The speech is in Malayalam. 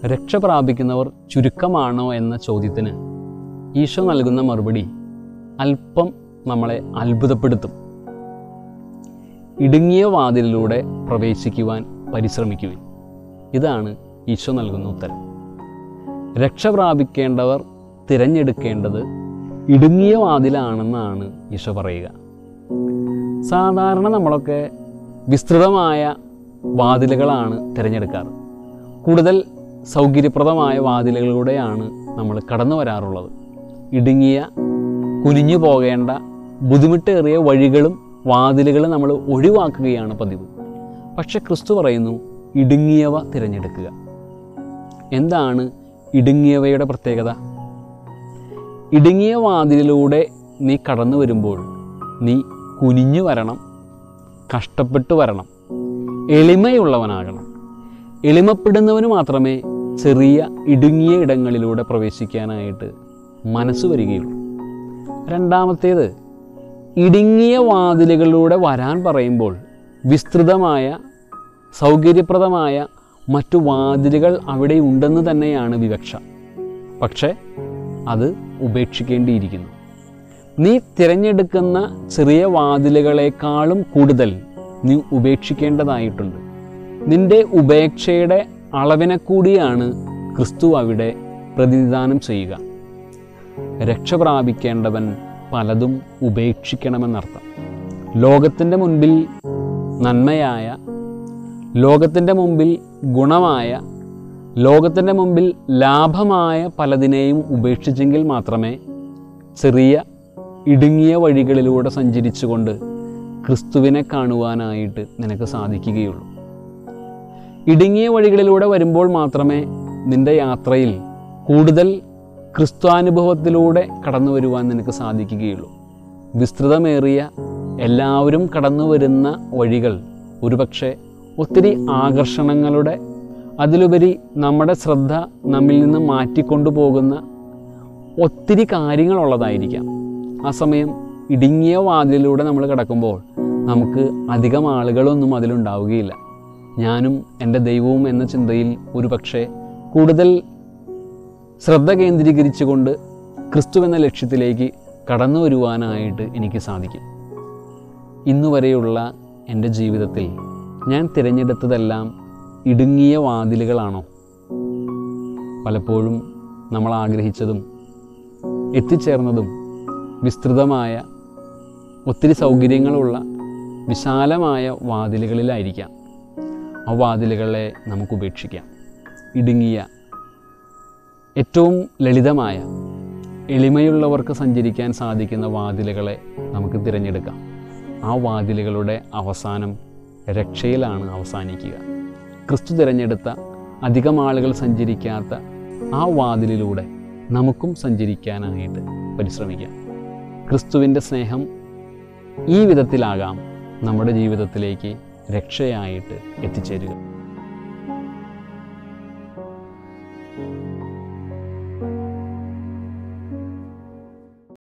രക്ഷ പ്രാപിക്കുന്നവർ ചുരുക്കമാണോ എന്ന ചോദ്യത്തിന് ഈശോ നൽകുന്ന മറുപടി അല്പം നമ്മളെ അത്ഭുതപ്പെടുത്തും ഇടുങ്ങിയ വാതിലിലൂടെ പ്രവേശിക്കുവാൻ പരിശ്രമിക്കുവിൻ ഇതാണ് ഈശോ നൽകുന്ന ഉത്തരം രക്ഷ പ്രാപിക്കേണ്ടവർ തിരഞ്ഞെടുക്കേണ്ടത് ഇടുങ്ങിയ വാതിലാണെന്നാണ് ഈശോ പറയുക സാധാരണ നമ്മളൊക്കെ വിസ്തൃതമായ വാതിലുകളാണ് തിരഞ്ഞെടുക്കാറ് കൂടുതൽ സൗകര്യപ്രദമായ വാതിലുകളിലൂടെയാണ് നമ്മൾ കടന്നു വരാറുള്ളത് ഇടുങ്ങിയ കുനിഞ്ഞു പോകേണ്ട ബുദ്ധിമുട്ടേറിയ വഴികളും വാതിലുകളും നമ്മൾ ഒഴിവാക്കുകയാണ് പതിവ് പക്ഷെ ക്രിസ്തു പറയുന്നു ഇടുങ്ങിയവ തിരഞ്ഞെടുക്കുക എന്താണ് ഇടുങ്ങിയവയുടെ പ്രത്യേകത ഇടുങ്ങിയ വാതിലിലൂടെ നീ കടന്നു വരുമ്പോൾ നീ കുനിഞ്ഞു വരണം കഷ്ടപ്പെട്ട് വരണം എളിമയുള്ളവനാകണം എളിമപ്പെടുന്നവന് മാത്രമേ ചെറിയ ഇടുങ്ങിയ ഇടങ്ങളിലൂടെ പ്രവേശിക്കാനായിട്ട് മനസ്സ് വരികയുള്ളൂ രണ്ടാമത്തേത് ഇടുങ്ങിയ വാതിലുകളിലൂടെ വരാൻ പറയുമ്പോൾ വിസ്തൃതമായ സൗകര്യപ്രദമായ മറ്റു വാതിലുകൾ അവിടെ ഉണ്ടെന്ന് തന്നെയാണ് വിവക്ഷ പക്ഷേ അത് ഉപേക്ഷിക്കേണ്ടിയിരിക്കുന്നു നീ തിരഞ്ഞെടുക്കുന്ന ചെറിയ വാതിലുകളെക്കാളും കൂടുതൽ നീ ഉപേക്ഷിക്കേണ്ടതായിട്ടുണ്ട് നിന്റെ ഉപേക്ഷയുടെ അളവിനെ കൂടിയാണ് ക്രിസ്തു അവിടെ പ്രതിനിധാനം ചെയ്യുക രക്ഷ പ്രാപിക്കേണ്ടവൻ പലതും ഉപേക്ഷിക്കണമെന്നർത്ഥം ലോകത്തിൻ്റെ മുൻപിൽ നന്മയായ ലോകത്തിൻ്റെ മുമ്പിൽ ഗുണമായ ലോകത്തിൻ്റെ മുമ്പിൽ ലാഭമായ പലതിനെയും ഉപേക്ഷിച്ചെങ്കിൽ മാത്രമേ ചെറിയ ഇടുങ്ങിയ വഴികളിലൂടെ സഞ്ചരിച്ചുകൊണ്ട് ക്രിസ്തുവിനെ കാണുവാനായിട്ട് നിനക്ക് സാധിക്കുകയുള്ളൂ ഇടുങ്ങിയ വഴികളിലൂടെ വരുമ്പോൾ മാത്രമേ നിന്റെ യാത്രയിൽ കൂടുതൽ ക്രിസ്ത്വാനുഭവത്തിലൂടെ കടന്നു വരുവാൻ നിനക്ക് സാധിക്കുകയുള്ളൂ വിസ്തൃതമേറിയ എല്ലാവരും കടന്നു വരുന്ന വഴികൾ ഒരുപക്ഷെ ഒത്തിരി ആകർഷണങ്ങളുടെ അതിലുപരി നമ്മുടെ ശ്രദ്ധ നമ്മിൽ നിന്ന് മാറ്റിക്കൊണ്ടു പോകുന്ന ഒത്തിരി കാര്യങ്ങളുള്ളതായിരിക്കാം ആ സമയം ഇടുങ്ങിയ വാതിലിലൂടെ നമ്മൾ കിടക്കുമ്പോൾ നമുക്ക് അധികം ആളുകളൊന്നും അതിലുണ്ടാവുകയില്ല ഞാനും എൻ്റെ ദൈവവും എന്ന ചിന്തയിൽ ഒരു പക്ഷേ കൂടുതൽ ശ്രദ്ധ കേന്ദ്രീകരിച്ചുകൊണ്ട് ക്രിസ്തു എന്ന ലക്ഷ്യത്തിലേക്ക് കടന്നു വരുവാനായിട്ട് എനിക്ക് സാധിക്കും ഇന്നു വരെയുള്ള എൻ്റെ ജീവിതത്തിൽ ഞാൻ തിരഞ്ഞെടുത്തതെല്ലാം ഇടുങ്ങിയ വാതിലുകളാണോ പലപ്പോഴും നമ്മൾ ആഗ്രഹിച്ചതും എത്തിച്ചേർന്നതും വിസ്തൃതമായ ഒത്തിരി സൗകര്യങ്ങളുള്ള വിശാലമായ വാതിലുകളിലായിരിക്കാം ആ വാതിലുകളെ നമുക്ക് ഉപേക്ഷിക്കാം ഇടുങ്ങിയ ഏറ്റവും ലളിതമായ എളിമയുള്ളവർക്ക് സഞ്ചരിക്കാൻ സാധിക്കുന്ന വാതിലുകളെ നമുക്ക് തിരഞ്ഞെടുക്കാം ആ വാതിലുകളുടെ അവസാനം രക്ഷയിലാണ് അവസാനിക്കുക ക്രിസ്തു തിരഞ്ഞെടുത്ത അധികം ആളുകൾ സഞ്ചരിക്കാത്ത ആ വാതിലിലൂടെ നമുക്കും സഞ്ചരിക്കാനായിട്ട് പരിശ്രമിക്കാം ക്രിസ്തുവിൻ്റെ സ്നേഹം ഈ വിധത്തിലാകാം നമ്മുടെ ജീവിതത്തിലേക്ക് രക്ഷയായിട്ട് എത്തിച്ചേരുക